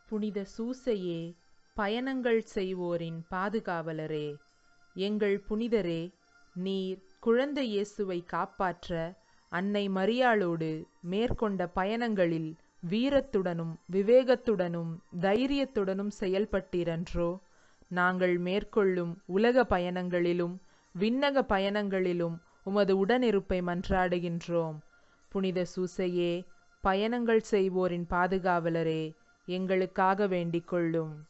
புனித சூசையே பயணங்கள் செய்வோரின் பாதுகாவலரே எங்கள் புனிதரே நீர் குழந்தை இயேசுவை காப்பாற்ற அன்னை மரியாளோடு மேற்கொண்ட பயணங்களில் வீரத்துடனும் விவேகத்துடனும் தைரியத்துடனும் செயல்பட்டீரன்றோ நாங்கள் மேற்கொள்ளும் உலக பயணங்களிலும் விண்ணக பயணங்களிலும் உமது உடனிருப்பை மன்றாடுகின்றோம் புனித சூசையே பயணங்கள் செய்வோரின் பாதுகாவலரே எங்களுக்காக வேண்டிக் கொள்ளும்